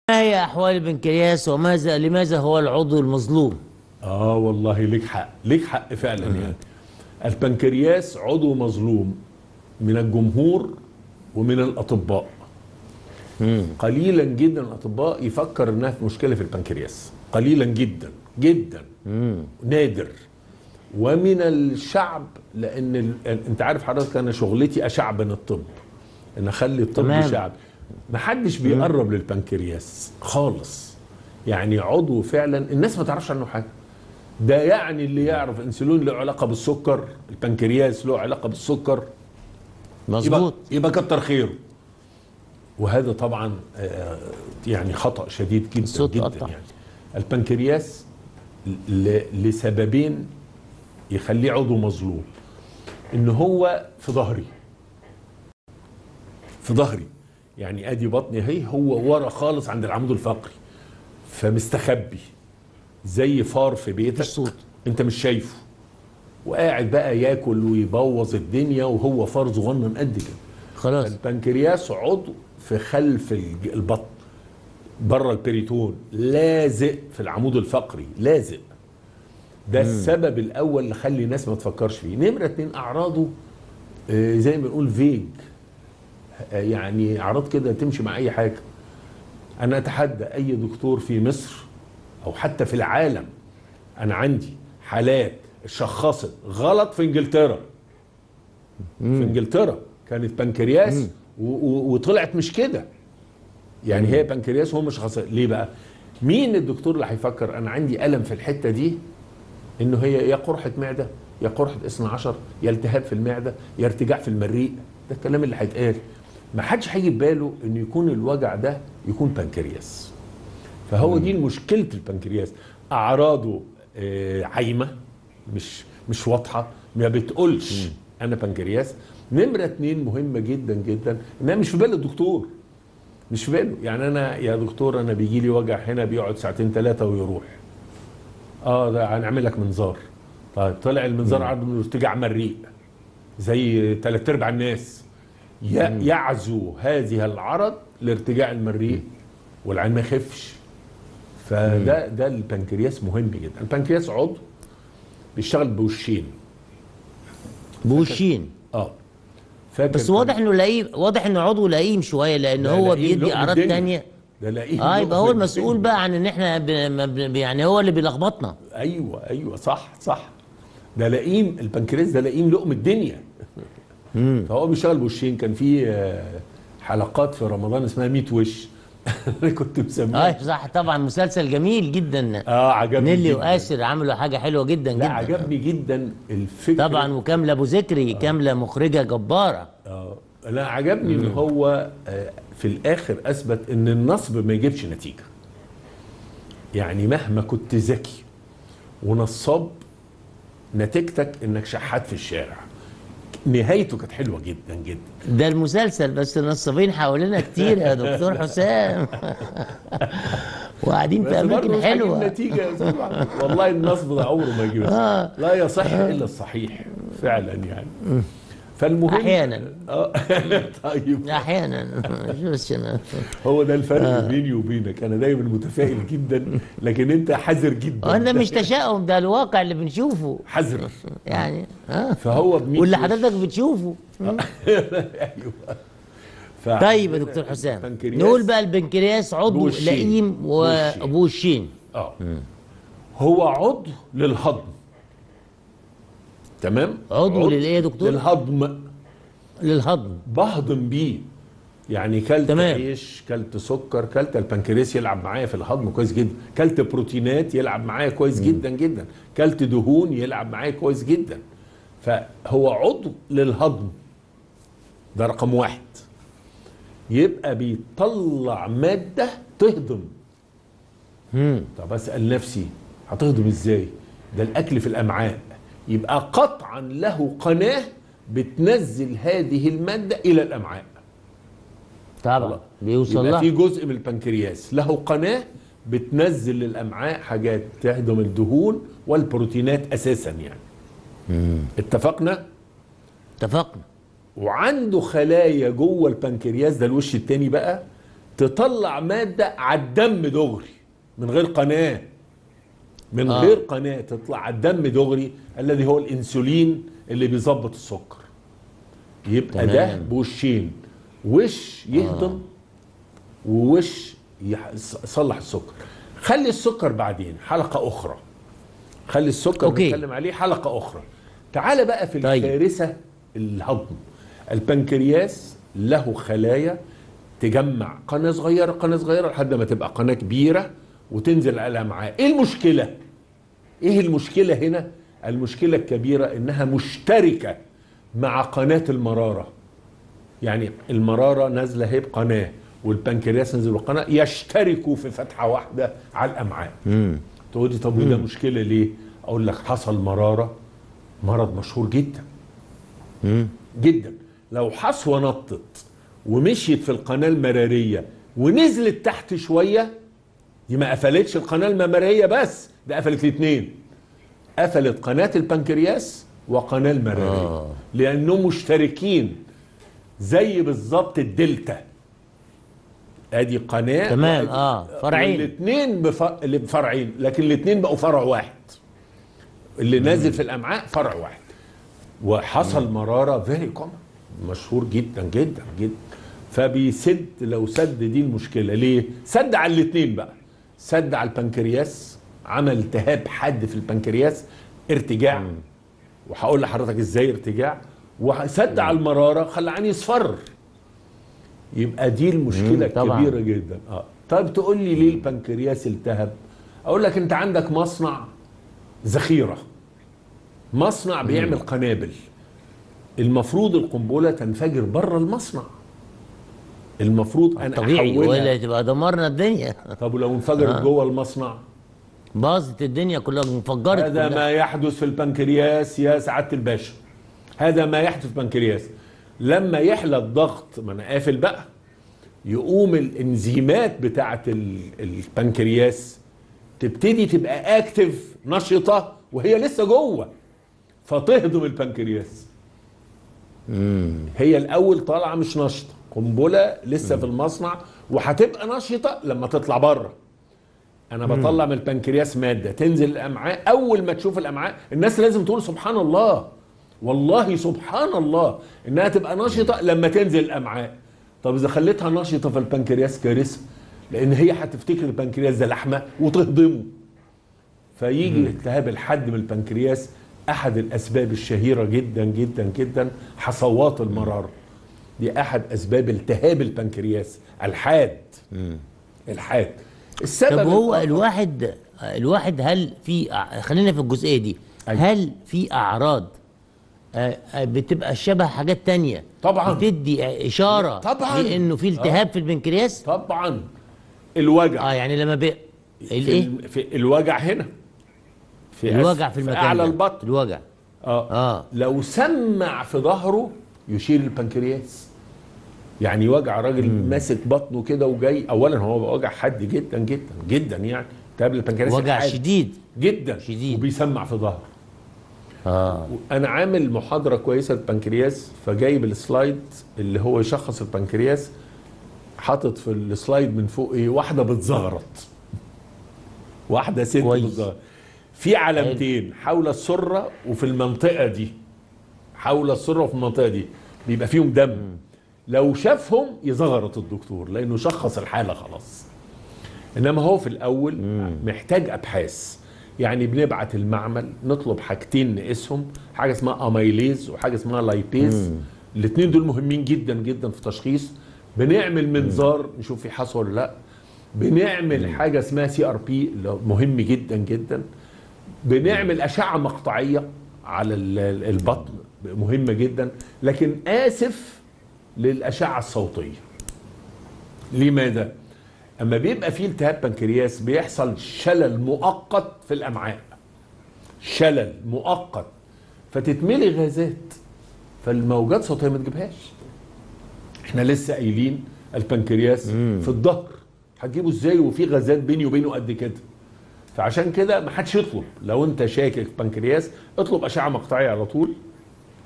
ما هي احوال البنكرياس وماذا لماذا هو العضو المظلوم اه والله ليك حق ليك حق فعلا يعني البنكرياس عضو مظلوم من الجمهور ومن الاطباء قليلا جدا الاطباء يفكر انها في مشكله في البنكرياس قليلا جدا جدا نادر ومن الشعب لان ال... انت عارف حضرتك انا شغلتي اشعبن الطب ان اخلي الطب تمام. شعب ما حدش بيقرب للبنكرياس خالص يعني عضو فعلا الناس ما تعرفش عنه حاجه ده يعني اللي يعرف انسولين له علاقه بالسكر البنكرياس له علاقه بالسكر يبقى, مظبوط يبقى كتر خيره وهذا طبعا آه، يعني خطا شديد جدا الصوت جدا قطع. يعني البنكرياس ل- لسببين يخليه عضو مظلوم ان هو في ظهري في ظهري يعني ادي بطني اهي هو ورا خالص عند العمود الفقري فمستخبي زي فار في بيتك الصوت. انت مش شايفه وقاعد بقى ياكل ويبوظ الدنيا وهو فار صغنن قد كده خلاص البنكرياس عضو في خلف الج- البطن بره البريتون لازق في العمود الفقري لازق ده السبب الاول اللي خلي الناس ما تفكرش فيه نمره اتنين اعراضه آه، زي ما بنقول فيج آه، يعني اعراض كده تمشي مع اي حاجه انا اتحدى اي دكتور في مصر او حتى في العالم انا عندي حالات شخصت غلط في انجلترا في انجلترا كانت بنكرياس و- و- وطلعت مش كده يعني هي بنكرياس وهو مش خاصة ليه بقى مين الدكتور اللي هيفكر انا عندي الم في الحته دي انه هي يا قرحه معده يا قرحه اثنى عشر يا التهاب في المعده يا ارتجاع في المريء ده الكلام اللي هيتقال ما حدش هيجي في باله انه يكون الوجع ده يكون بنكرياس فهو دي مشكله البنكرياس اعراضه آه، عايمه مش مش واضحه ما بتقولش انا بنكرياس نمره اتنين مهمه جدا جدا انها مش في بال الدكتور مش في باله يعني انا يا دكتور انا بيجي لي وجع هنا بيقعد ساعتين ثلاثه ويروح اه ده هنعمل لك منظار طيب طلع المنظار عنده من ارتجاع مريء زي ثلاث ارباع الناس ي- يعزو هذه العرض لارتجاع المريء والعين ما يخفش فده ده البنكرياس مهم جدا البنكرياس عضو بيشتغل بوشين بوشين اه فاكر بس كان- واضح انه لئيم واضح انه عضو لئيم شويه لان ده هو لئيم بيدي لقم اعراض الدنيا. تانية ده لاقيه اه يبقى هو لقم المسؤول الدنيا. بقى عن ان احنا ب... ما ب... يعني هو اللي بيلخبطنا ايوه ايوه صح صح ده لئيم البنكرياس ده لئيم لقم الدنيا فهو بيشتغل بوشين كان في آه، حلقات في رمضان اسمها 100 وش انا كنت مسميها اه صح طبعا مسلسل جميل جدا اه عجبني نيلي جداً. واسر عملوا حاجه حلوه جدا لا جدا عجبني جدا الفكره طبعا وكامله ابو ذكري كامله مخرجه جباره اه لا عجبني ان هو آه، في الاخر اثبت ان النصب ما يجيبش نتيجه يعني مهما كنت ذكي ونصاب نتيجتك انك شحات في الشارع نهايته كانت حلوه جدا جدا ده المسلسل بس النصابين حوالينا كتير يا دكتور حسام وقاعدين في بس برضه اماكن مش هجيب حلوه نتيجه يا أستاذ محمد. والله النصب ده عمره ما يجيب آه. لا يصح الا الصحيح فعلا يعني فالمهم أحياناً. اه طيب احيانا شو اسمه هو ده الفرق بيني وبينك انا دايما متفائل جدا لكن انت حذر جدا انا مش تشاؤم ده الواقع اللي بنشوفه حذر يعني اه فهو ب واللي حضرتك بتشوفه ايوه ف- طيب يا دكتور حسام البنكرياس- نقول بقى البنكرياس عضو بوشين. لئيم بوشين. وبوشين اه هو عضو للهضم تمام عضو للإيه يا دكتور؟ للهضم للهضم بهضم بيه يعني كلت تمام. عيش كلت سكر كلت البنكرياس يلعب معايا في الهضم كويس جدا كلت بروتينات يلعب معايا كويس جدا جدا كلت دهون يلعب معايا كويس جدا فهو عضو للهضم ده رقم واحد يبقى بيطلع مادة تهضم مم. طب اسال نفسي هتهضم ازاي ده الاكل في الامعاء يبقى قطعا له قناه بتنزل هذه الماده الى الامعاء طبعا بيوصل يبقى في لها جزء من البنكرياس له قناه بتنزل للامعاء حاجات تهضم الدهون والبروتينات اساسا يعني اتفقنا اتفقنا وعنده خلايا جوه البنكرياس ده الوش التاني بقى تطلع ماده على الدم دغري من غير قناه من آه. غير قناه تطلع على الدم دغري الذي هو الانسولين اللي بيظبط السكر يبقى ده تمام. بوشين وش يهضم ووش يح- يصلح السكر خلي السكر بعدين حلقه اخرى خلي السكر أوكي. نتكلم عليه حلقه اخرى تعال بقى في طيب. الكارثه الهضم البنكرياس له خلايا تجمع قناه صغيره قناه صغيره لحد ما تبقى قناه كبيره وتنزل على الامعاء ايه المشكله ايه المشكله هنا المشكله الكبيره انها مشتركه مع قناه المراره يعني المراره نازله هي بقناه والبنكرياس نازل بقناه يشتركوا في فتحه واحده على الامعاء امم تقول لي طب وده مشكله ليه اقول لك حصل مراره مرض مشهور جدا امم جدا لو حصوه نطت ومشيت في القناه المراريه ونزلت تحت شويه دي ما قفلتش القناه الممريه بس ده قفلت الاثنين قفلت قناه البنكرياس وقناه المراريه آه. لانهم مشتركين زي بالظبط الدلتا ادي قناه تمام، وأدي- آه، فرعين. الاثنين بف... اللي بفرعين لكن الاثنين بقوا فرع واحد اللي نازل في الامعاء فرع واحد وحصل مراره فيري كومن مشهور جدا جدا جدا فبيسد لو سد دي المشكله ليه؟ سد على الاثنين بقى سد على البنكرياس عمل التهاب حاد في البنكرياس ارتجاع وهقول لحضرتك ازاي ارتجاع وسد على المراره خلى عيني يصفر يبقى دي المشكله مم، طبعاً. الكبيره جدا اه طب تقول لي ليه البنكرياس التهب اقول لك انت عندك مصنع ذخيره مصنع بيعمل قنابل المفروض القنبله تنفجر بره المصنع المفروض انا طبيعي احولها ولا تبقى دمرنا الدنيا طب ولو انفجرت آه. جوه المصنع باظت الدنيا كلها انفجرت هذا كلها. ما يحدث في البنكرياس يا سعاده الباشا هذا ما يحدث في البنكرياس لما يحلى الضغط ما انا قافل بقى يقوم الانزيمات بتاعه ال- البنكرياس تبتدي تبقى اكتف نشطه وهي لسه جوه فتهضم البنكرياس مم. هي الاول طالعه مش نشطه قنبله لسه في المصنع وهتبقى نشطه لما تطلع بره انا بطلع من البنكرياس ماده تنزل الامعاء اول ما تشوف الامعاء الناس لازم تقول سبحان الله والله سبحان الله انها تبقى نشطه لما تنزل الامعاء طب اذا خليتها نشطه في البنكرياس كارثه لان هي هتفتكر البنكرياس ده لحمه وتهضمه فيجي التهاب الحد من البنكرياس احد الاسباب الشهيره جدا جدا جدا حصوات المراره دي احد اسباب التهاب البنكرياس الحاد الحاد السبب طب هو الآخر- الواحد الواحد هل في أع- خلينا في الجزئيه دي أيوة. هل في اعراض آه، آه، بتبقى شبه حاجات تانية طبعاً. بتدي اشاره طبعاً. لانه في التهاب في البنكرياس طبعا الوجع اه يعني لما بي في, الايه ال- في الوجع هنا في الوجع أس- في المكان اعلى ده. البطن الوجع اه اه لو سمع في ظهره يشيل البنكرياس يعني وجع راجل ماسك بطنه كده وجاي اولا هو وجع حد جدا جدا جدا يعني التهاب البنكرياس وجع الحاد شديد جدا شديد. وبيسمع في ظهره اه انا عامل محاضره كويسه للبنكرياس فجايب السلايد اللي هو يشخص البنكرياس حاطط في السلايد من فوق ايه واحده بتزغرط واحده ست كويس. بتزغرط في علامتين حول السره وفي المنطقه دي حول السره وفي المنطقه دي بيبقى فيهم دم لو شافهم يزغرط الدكتور لانه شخص الحاله خلاص انما هو في الاول محتاج ابحاث يعني بنبعت المعمل نطلب حاجتين نقيسهم حاجه اسمها اميليز وحاجه اسمها لايبيز الاثنين دول مهمين جدا جدا في تشخيص بنعمل منظار نشوف في حصوه ولا لا بنعمل حاجه اسمها سي ار بي مهم جدا جدا بنعمل اشعه مقطعيه على ال- ال- البطن مهمه جدا لكن اسف للاشعه الصوتيه لماذا اما بيبقى فيه التهاب بنكرياس بيحصل شلل مؤقت في الامعاء شلل مؤقت فتتملي غازات فالموجات الصوتيه ما تجيبهاش احنا لسه قايلين البنكرياس في الظهر هتجيبه ازاي وفي غازات بيني وبينه قد كده فعشان كده ما حدش يطلب لو انت شاكك في بنكرياس اطلب اشعه مقطعيه على طول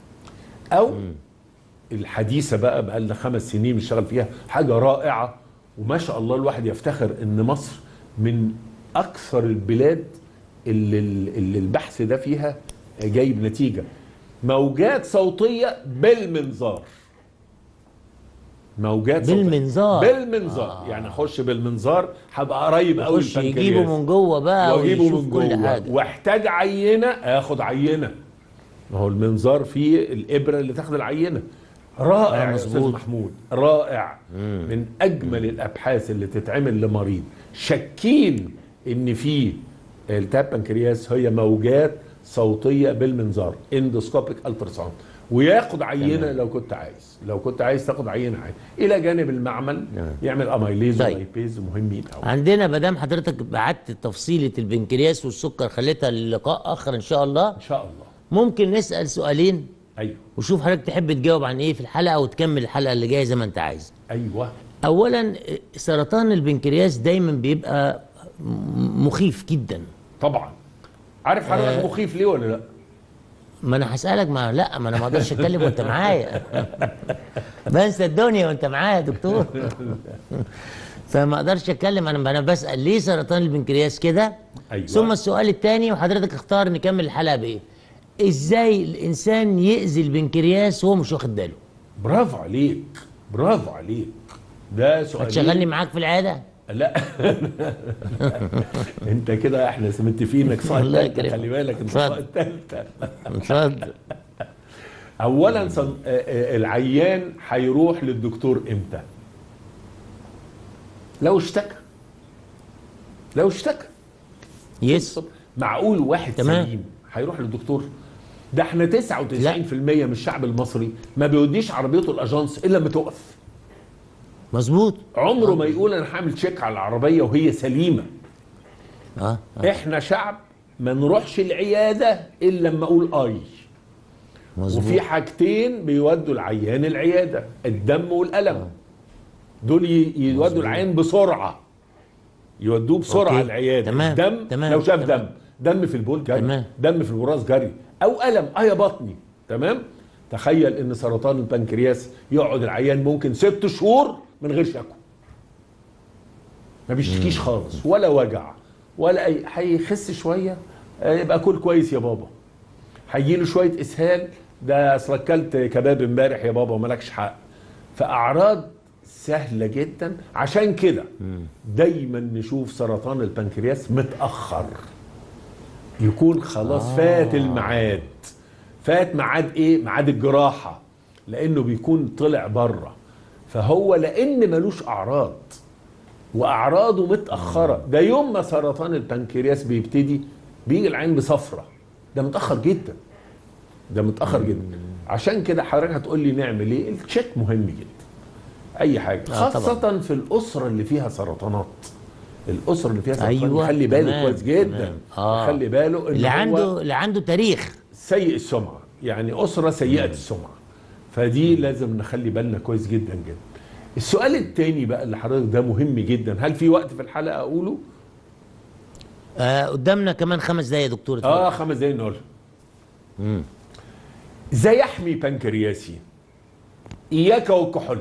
او الحديثه بقى بقى لنا خمس سنين بنشتغل فيها حاجه رائعه وما شاء الله الواحد يفتخر ان مصر من اكثر البلاد اللي, اللي البحث ده فيها جايب نتيجه موجات صوتيه بالمنظار موجات صوتية. بالمنظار. بالمنظار آه. يعني اخش بالمنظار هبقى قريب قوي يخش يجيبه من جوه بقى واجيبه ويشوف من كل جوه حاجه واحتاج عينه اخد عينه ما هو المنظار فيه الابره اللي تاخد العينه رائع آه، يا استاذ مظبوط. محمود رائع من اجمل الابحاث اللي تتعمل لمريض شاكين ان في التهاب بنكرياس هي موجات صوتيه بالمنظار اندوسكوبيك التراساوند وياخد عينه تمام. لو كنت عايز لو كنت عايز تاخد عينه عادي الى جانب المعمل تمام. يعمل اميليز طيب. ولايبيز مهمين قوي عندنا ما دام حضرتك بعت تفصيله البنكرياس والسكر خليتها للقاء اخر ان شاء الله ان شاء الله ممكن نسال سؤالين ايوه وشوف حضرتك تحب تجاوب عن ايه في الحلقه وتكمل الحلقه اللي جايه زي ما انت عايز ايوه اولا سرطان البنكرياس دايما بيبقى م- مخيف جدا طبعا عارف حضرتك مخيف ليه ولا لا ما انا هسالك ما لا ما انا ما اقدرش اتكلم وانت معايا بنسى الدنيا وانت معايا يا دكتور فما اقدرش اتكلم انا انا بسال ليه سرطان البنكرياس كده أيوة. ثم السؤال الثاني وحضرتك اختار نكمل الحلقه بايه ازاي الانسان يأذي البنكرياس وهو مش واخد باله برافو عليك برافو عليك ده سؤال هتشغلني معاك في العياده لا انت كده احنا متفقين انك صاحب الله تالتة يكرمك. خلي بالك انت اتفضل. صاحب تالتة اتفضل اولا صن... آه، آه، العيان هيروح للدكتور امتى لو اشتكى لو اشتكى يس معقول واحد تمام. سليم هيروح للدكتور ده احنا 99% من الشعب المصري ما بيوديش عربيته الاجانس الا لما تقف مظبوط عمره ما يقول انا هعمل تشيك على العربيه وهي سليمه اه آه، احنا شعب ما نروحش العياده الا لما اقول اي مظبوط وفي حاجتين بيودوا العيان العياده الدم والالم دول ي- يودوا مظبوط. العيان بسرعه يودوه بسرعه أوكي. العياده تمام، الدم تمام، لو شاف تمام. دم دم في البول جري تمام. دم في البراز جري او الم اه يا بطني تمام تخيل ان سرطان البنكرياس يقعد العيان ممكن ست شهور من غير شكوى ما بيشتكيش خالص ولا وجع ولا اي هيخس شويه آه، يبقى كل كويس يا بابا هيجي له شويه اسهال ده اصل اكلت كباب امبارح يا بابا ومالكش حق فاعراض سهله جدا عشان كده دايما نشوف سرطان البنكرياس متاخر يكون خلاص آه. فات الميعاد فات ميعاد ايه ميعاد الجراحه لانه بيكون طلع بره فهو لان ملوش اعراض واعراضه متاخره ده يوم ما سرطان البنكرياس بيبتدي بيجي العين بصفرة ده متاخر جدا ده متاخر جدا عشان كده حضرتك هتقول لي نعمل ايه التشيك مهم جدا اي حاجه آه، خاصه طبعاً. في الاسره اللي فيها سرطانات الاسره اللي فيها سرطان أيوة، يخلي باله تمام، كويس جدا تمام. آه. يخلي باله ان اللي هو عنده اللي عنده تاريخ سيء السمعه يعني اسره سيئه السمعه فدي لازم نخلي بالنا كويس جدا جدا السؤال التاني بقى اللي حضرتك ده مهم جدا هل في وقت في الحلقه اقوله آه قدامنا كمان خمس دقايق يا دكتور اتفضل. اه خمس دقايق نقول مم. ازاي احمي بنكرياسي اياك والكحول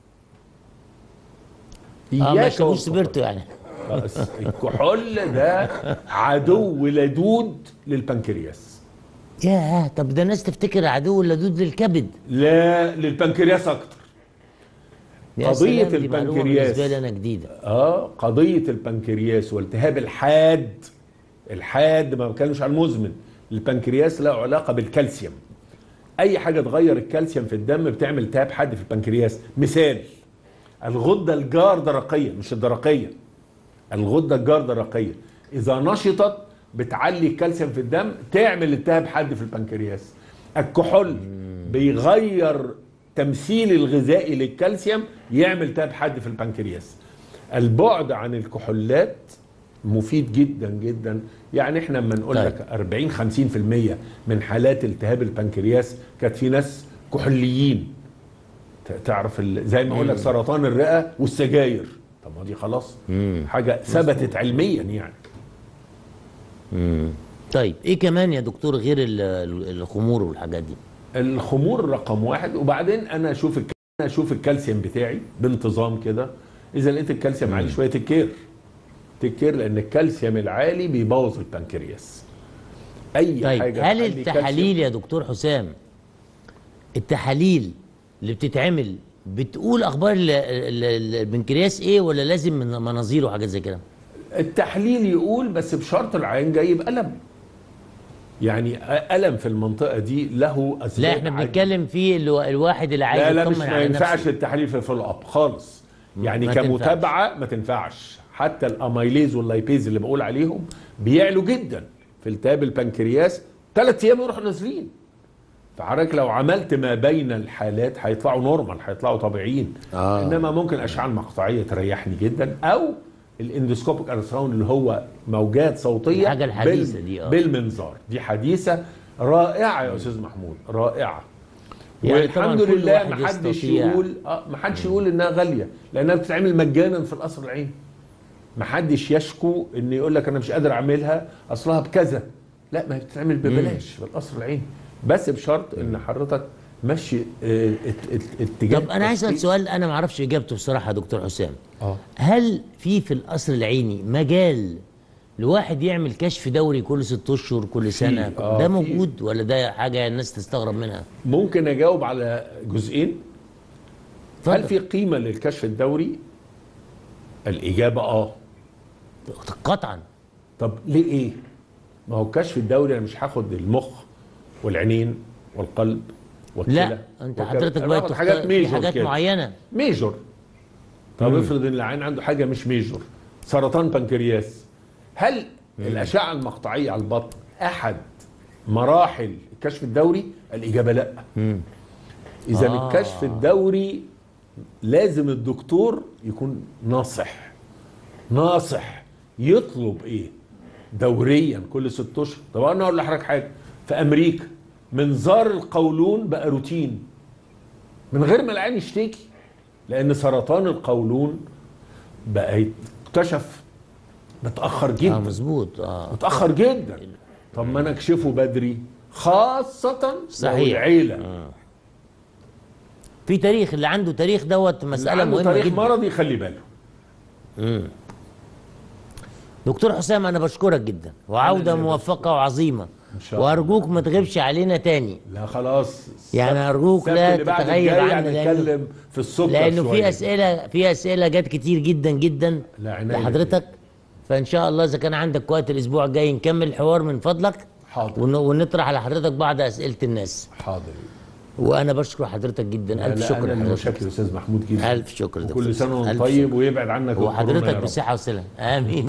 اه ما يشربوش سبيرتو يعني بس الكحول ده عدو لدود للبنكرياس ياه طب ده الناس تفتكر عدو اللدود للكبد لا للبنكرياس اكتر يا قضية سلام، دي معلومة البنكرياس. بالنسبه لي انا جديده اه قضيه البنكرياس والتهاب الحاد الحاد ما بتكلمش عن المزمن البنكرياس له علاقه بالكالسيوم اي حاجه تغير الكالسيوم في الدم بتعمل التهاب حاد في البنكرياس مثال الغده الجاردرقيه مش الدرقيه الغده الجاردرقيه اذا نشطت بتعلي الكالسيوم في الدم تعمل التهاب حاد في البنكرياس الكحول بيغير تمثيل الغذائي للكالسيوم يعمل التهاب حاد في البنكرياس البعد عن الكحولات مفيد جدا جدا يعني احنا لما نقول طيب. لك 40 50% من حالات التهاب البنكرياس كانت في ناس كحوليين ت- تعرف ال- زي ما اقول لك سرطان الرئه والسجاير طب ما دي خلاص مم. حاجه ثبتت علميا يعني مم. طيب ايه كمان يا دكتور غير ال- ال- الخمور والحاجات دي الخمور رقم واحد وبعدين انا اشوف الك... انا اشوف الكالسيوم بتاعي بانتظام كده اذا لقيت الكالسيوم عالي شويه تكير تكير لان الكالسيوم العالي بيبوظ البنكرياس اي طيب حاجه هل تعلي التحاليل يا دكتور حسام التحاليل اللي بتتعمل بتقول اخبار ال- ال- ال- البنكرياس ايه ولا لازم من مناظير وحاجات زي كده التحليل يقول بس بشرط العين جاي بألم يعني ألم في المنطقة دي له أسباب لا احنا عديدة. بنتكلم في الو- الواحد اللي عايز لا لا مش يطمن ما على ينفعش نفسه التحاليل في الفولو اب خالص يعني ما كمتابعة ما تنفعش حتى الاميليز واللايبيز اللي بقول عليهم بيعلوا جدا في التهاب البنكرياس ثلاث ايام يروحوا نازلين فحضرتك لو عملت ما بين الحالات هيطلعوا نورمال هيطلعوا طبيعيين آه. انما ممكن الاشعه المقطعيه تريحني جدا او الاندوسكوبيك التراساوند اللي هو موجات صوتيه الحاجة الحديثة دي، آه. بالمنظار دي حديثه رائعه يا استاذ محمود رائعه يعني طبعاً والحمد كل لله واحد ما حدش يستطيع. يقول اه ما حدش يقول انها غاليه لانها بتتعمل مجانا في القصر العيني ما حدش يشكو ان يقول لك انا مش قادر اعملها اصلها بكذا لا ما هي بتتعمل ببلاش في القصر العيني بس بشرط ان حضرتك مشي آه، ات- ات- اتجاه طب انا عايز اسال التشخيص. سؤال انا ما اعرفش اجابته بصراحه يا دكتور حسام اه هل في في القصر العيني مجال لواحد يعمل كشف دوري كل ست اشهر كل سنه آه، ده في. موجود ولا ده حاجه الناس تستغرب منها ممكن اجاوب على جزئين هل اتفضل. في قيمه للكشف الدوري الاجابه اه قطعا طب ليه ايه ما هو الكشف الدوري انا مش هاخد المخ والعينين والقلب والكلى لا انت والكبد. حضرتك أنا بقى باخد تختار حاجات في ميجور حاجات كده. معينه ميجور طب افرض ان العين عنده حاجه مش ميجور سرطان بنكرياس هل الاشعه المقطعيه على البطن احد مراحل الكشف الدوري الاجابه لا اذا آه. آه. الكشف الدوري لازم الدكتور يكون ناصح ناصح يطلب ايه دوريا كل ست اشهر طب انا اقول لحضرتك حاجه في امريكا منظار القولون بقى روتين من غير ما العين يشتكي لان سرطان القولون بقى يكتشف متاخر جدا اه مظبوط اه متاخر جدا طب ما انا اكشفه بدري خاصه لو صحيح. العيله في تاريخ اللي عنده تاريخ دوت مساله عنده مهمه تاريخ جدا مرضي يخلي باله دكتور حسام انا بشكرك جدا وعوده اللي موفقه وعظيمه إن شاء الله. وارجوك ما تغيبش علينا تاني لا خلاص يعني السبت- أرجوك لا السبت اللي بعد تتغيب الجاي عنا لأنه- هنتكلم في السكر لانه شوية. في اسئله في اسئله جت كتير جدا جدا لا، عناية لحضرتك فان شاء الله اذا كان عندك وقت الاسبوع الجاي نكمل الحوار من فضلك حاضر. ون- ونطرح على حضرتك بعض اسئله الناس حاضر وانا بشكر حضرتك جدا الف لا، شكر انا اللي لحضرتك متشكر استاذ محمود جدا الف شكر دكتور كل سنه وانت ألف طيب شكر. ويبعد عنك الكورونا يا وحضرتك رب. بصحه وسلامه امين